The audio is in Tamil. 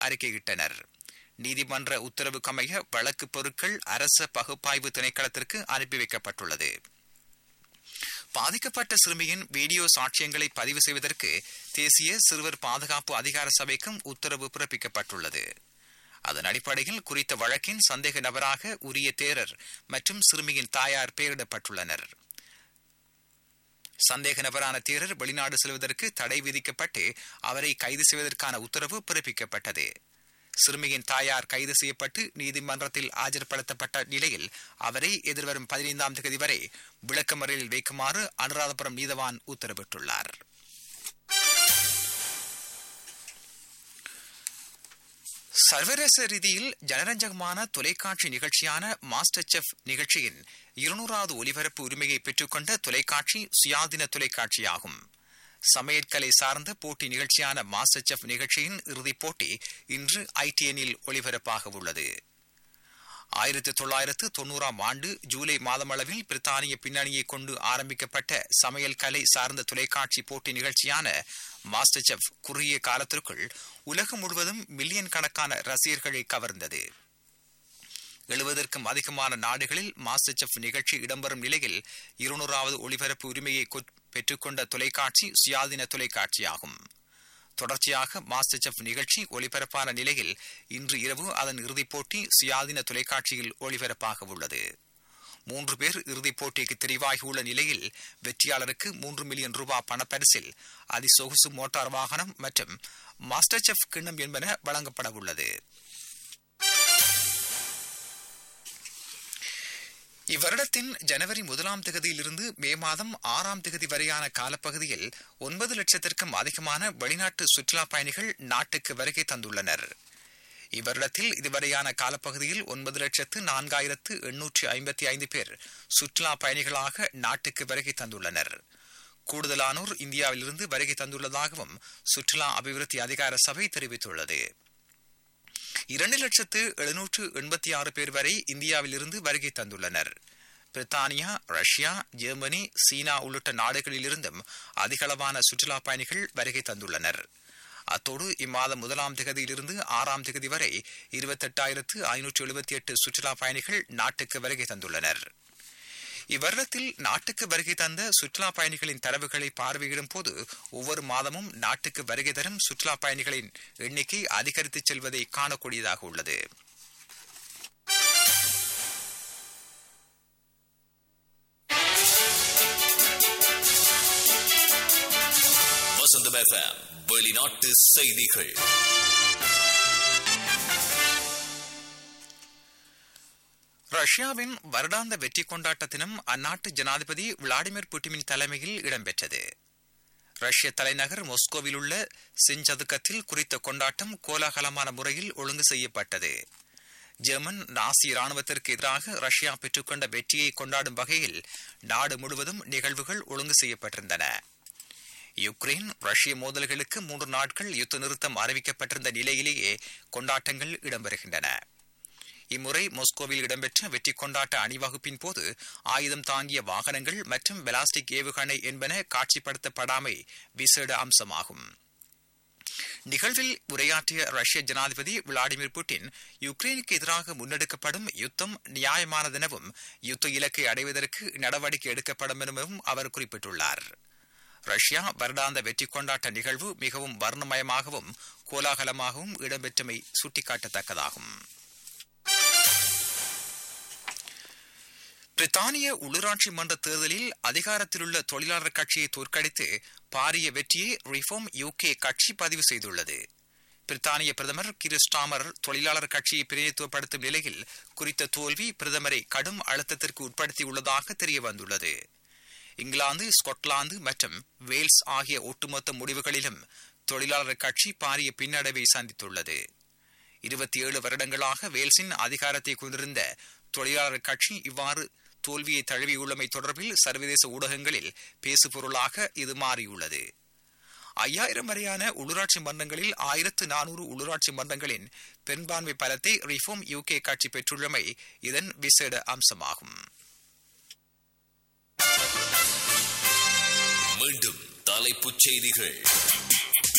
அறிக்கையிட்டனர் நீதிமன்ற உத்தரவுக்கமைய வழக்கு பொருட்கள் அரச பகுப்பாய்வு திணைக்களத்திற்கு அனுப்பி வைக்கப்பட்டுள்ளது பாதிக்கப்பட்ட சிறுமியின் வீடியோ சாட்சியங்களை பதிவு செய்வதற்கு தேசிய சிறுவர் பாதுகாப்பு அதிகார சபைக்கும் உத்தரவு பிறப்பிக்கப்பட்டுள்ளது அதன் அடிப்படையில் குறித்த வழக்கின் சந்தேக நபராக உரிய தேரர் மற்றும் சிறுமியின் தாயார் பெயரிடப்பட்டுள்ளனர் சந்தேக நபரான தேரர் வெளிநாடு செல்வதற்கு தடை விதிக்கப்பட்டு அவரை கைது செய்வதற்கான உத்தரவு பிறப்பிக்கப்பட்டது சிறுமியின் தாயார் கைது செய்யப்பட்டு நீதிமன்றத்தில் ஆஜர்படுத்தப்பட்ட நிலையில் அவரை எதிர்வரும் பதினைந்தாம் தேதி வரை விளக்கமறையில் வைக்குமாறு அனுராதபுரம் நீதவான் உத்தரவிட்டுள்ளார் சர்வதேச ரீதியில் ஜனரஞ்சகமான தொலைக்காட்சி நிகழ்ச்சியான மாஸ்டர் செஃப் நிகழ்ச்சியின் இருநூறாவது ஒலிபரப்பு உரிமையை பெற்றுக்கொண்ட தொலைக்காட்சி சுயாதீன தொலைக்காட்சியாகும் சமையற்கலை சார்ந்த போட்டி நிகழ்ச்சியான மாஸ்டர் செஃப் நிகழ்ச்சியின் இறுதிப் போட்டி இன்று ஐடிஎனில் ஒலிபரப்பாக உள்ளது ஆயிரத்தி தொள்ளாயிரத்து தொண்ணூறாம் ஆண்டு ஜூலை மாதமளவில் பிரித்தானிய பின்னணியை கொண்டு ஆரம்பிக்கப்பட்ட சமையல் கலை சார்ந்த தொலைக்காட்சி போட்டி நிகழ்ச்சியான மாஸ்டர் செஃப் குறுகிய காலத்திற்குள் உலகம் முழுவதும் மில்லியன் கணக்கான ரசிகர்களை கவர்ந்தது எழுபதற்கும் அதிகமான நாடுகளில் மாஸ்டர் செஃப் நிகழ்ச்சி இடம்பெறும் நிலையில் இருநூறாவது ஒளிபரப்பு உரிமையை பெற்றுக்கொண்ட தொலைக்காட்சி சுயாதீன தொலைக்காட்சியாகும் தொடர்ச்சியாக மாஸ்டர் செஃப் நிகழ்ச்சி ஒளிபரப்பான நிலையில் இன்று இரவு அதன் இறுதிப் போட்டி சுயாதீன தொலைக்காட்சியில் ஒளிபரப்பாக உள்ளது மூன்று பேர் இறுதிப் போட்டிக்கு தெரிவாகியுள்ள நிலையில் வெற்றியாளருக்கு மூன்று மில்லியன் ரூபாய் பணப்பரிசில் அதிசொகுசு மோட்டார் வாகனம் மற்றும் மாஸ்டர் செஃப் கிண்ணம் என்பன வழங்கப்பட உள்ளது இவ்வருடத்தின் ஜனவரி முதலாம் திகதியிலிருந்து மே மாதம் ஆறாம் திகதி வரையான காலப்பகுதியில் ஒன்பது லட்சத்திற்கும் அதிகமான வெளிநாட்டு சுற்றுலா பயணிகள் நாட்டுக்கு வருகை தந்துள்ளனர் இவ்வருடத்தில் இதுவரையான காலப்பகுதியில் ஒன்பது லட்சத்து நான்காயிரத்து எண்ணூற்றி ஐம்பத்தி ஐந்து பேர் சுற்றுலா பயணிகளாக நாட்டுக்கு வருகை தந்துள்ளனர் கூடுதலானோர் இந்தியாவிலிருந்து வருகை தந்துள்ளதாகவும் சுற்றுலா அபிவிருத்தி அதிகார சபை தெரிவித்துள்ளது இரண்டு லட்சத்து எழுநூற்று எண்பத்தி ஆறு பேர் வரை இந்தியாவிலிருந்து வருகை தந்துள்ளனர் பிரித்தானியா ரஷ்யா ஜெர்மனி சீனா உள்ளிட்ட நாடுகளிலிருந்தும் அதிகளவான சுற்றுலா பயணிகள் வருகை தந்துள்ளனர் அத்தோடு இம்மாதம் முதலாம் திகதியிலிருந்து ஆறாம் திகதி வரை இருபத்தெட்டாயிரத்து ஐநூற்று எழுபத்தி எட்டு சுற்றுலா பயணிகள் நாட்டுக்கு வருகை தந்துள்ளனர் இவ்வருடத்தில் நாட்டுக்கு வருகை தந்த சுற்றுலா பயணிகளின் தரவுகளை பார்வையிடும் போது ஒவ்வொரு மாதமும் நாட்டுக்கு வருகை தரும் சுற்றுலா பயணிகளின் எண்ணிக்கை அதிகரித்து செல்வதை காணக்கூடியதாக உள்ளது வசந்தம் எஃப்எம் வெளிநாட்டு செய்திகள் ரஷ்யாவின் வருடாந்த வெற்றி கொண்டாட்ட தினம் அந்நாட்டு ஜனாதிபதி விளாடிமிர் புட்டினின் தலைமையில் இடம்பெற்றது ரஷ்ய தலைநகர் மொஸ்கோவில் உள்ள செஞ்சதுக்கத்தில் குறித்த கொண்டாட்டம் கோலாகலமான முறையில் ஒழுங்கு செய்யப்பட்டது ஜெர்மன் நாசி ராணுவத்திற்கு எதிராக ரஷ்யா பெற்றுக்கொண்ட வெற்றியை கொண்டாடும் வகையில் நாடு முழுவதும் நிகழ்வுகள் ஒழுங்கு செய்யப்பட்டிருந்தன யுக்ரைன் ரஷ்ய மோதல்களுக்கு மூன்று நாட்கள் யுத்த நிறுத்தம் அறிவிக்கப்பட்டிருந்த நிலையிலேயே கொண்டாட்டங்கள் இடம்பெறுகின்றன இம்முறை மொஸ்கோவில் இடம்பெற்ற வெற்றி கொண்டாட்ட அணிவகுப்பின் போது ஆயுதம் தாங்கிய வாகனங்கள் மற்றும் பெலாஸ்டிக் ஏவுகணை என்பன காட்சிப்படுத்தப்படாமை விசேட அம்சமாகும் நிகழ்வில் உரையாற்றிய ரஷ்ய ஜனாதிபதி விளாடிமிர் புட்டின் யுக்ரைனுக்கு எதிராக முன்னெடுக்கப்படும் யுத்தம் நியாயமானதெனவும் யுத்த இலக்கை அடைவதற்கு நடவடிக்கை எடுக்கப்படும் எனவும் அவர் குறிப்பிட்டுள்ளார் ரஷ்யா வருடாந்த வெற்றி கொண்டாட்ட நிகழ்வு மிகவும் வர்ணமயமாகவும் கோலாகலமாகவும் இடம்பெற்றமை சுட்டிக்காட்டத்தக்கதாகும் பிரித்தானிய உள்ளூராட்சி மன்ற தேர்தலில் அதிகாரத்திலுள்ள தொழிலாளர் கட்சியை தோற்கடித்து பாரிய வெற்றியை ரிஃபார்ம் யூகே கட்சி பதிவு செய்துள்ளது பிரித்தானிய பிரதமர் கிறிஸ்டாமர் தொழிலாளர் கட்சியை பிரதிநிதித்துவப்படுத்தும் நிலையில் குறித்த தோல்வி பிரதமரை கடும் அழுத்தத்திற்கு உட்படுத்தியுள்ளதாக தெரிய வந்துள்ளது இங்கிலாந்து ஸ்கொட்லாந்து மற்றும் வேல்ஸ் ஆகிய ஒட்டுமொத்த முடிவுகளிலும் தொழிலாளர் கட்சி பாரிய பின்னடைவை சந்தித்துள்ளது இருபத்தி ஏழு வருடங்களாக வேல்ஸின் அதிகாரத்தை கொண்டிருந்த தொழிலாளர் கட்சி இவ்வாறு தோல்வியை தழுவியுள்ளமை தொடர்பில் சர்வதேச ஊடகங்களில் பேசுபொருளாக இது மாறியுள்ளது ஐயாயிரம் வரையான உள்ளூராட்சி மன்றங்களில் ஆயிரத்து நானூறு உள்ளூராட்சி மன்றங்களின் பெரும்பான்மை பலத்தை ரிஃபார்ம் யூகே கட்சி பெற்றுள்ளமை இதன் விசேட அம்சமாகும் மீண்டும் தலைப்புச் செய்திகள்